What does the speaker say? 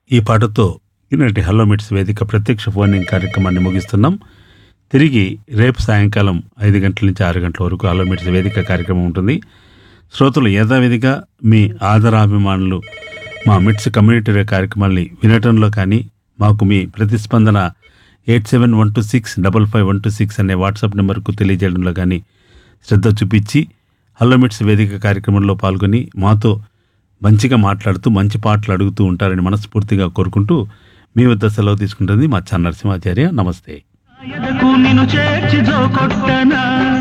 ఈ పాటతో ఈనాటి హలో మిట్స్ వేదిక ప్రత్యక్ష ఫోనింగ్ కార్యక్రమాన్ని ముగిస్తున్నాం తిరిగి రేపు సాయంకాలం ఐదు గంటల నుంచి ఆరు గంటల వరకు హలో మిట్స్ వేదిక కార్యక్రమం ఉంటుంది శ్రోతలు యథావిధిగా మీ ఆదరాభిమానులు మా మిట్స్ కమ్యూనిటీ రేడియో కార్యక్రమాల్ని వినటంలో కానీ మాకు మీ ప్రతిస్పందన eight seven one two six double five one two six అనే వాట్సాప్ నెంబర్కు తెలియజేయడంలో కానీ శ్రద్ధ చూపించి హలో మిట్స్ వేదిక కార్యక్రమంలో పాల్గొని మాతో మంచిగా మాట్లాడుతూ మంచి పాటలు అడుగుతూ ఉంటారని మనస్ఫూర్తిగా కోరుకుంటూ మీ వద్ద సెలవు తీసుకుంటుంది మా చన్న నరసింహాచార్య నమస్తే ఎదకు నిన్ను చేర్చి జో కొట్టనా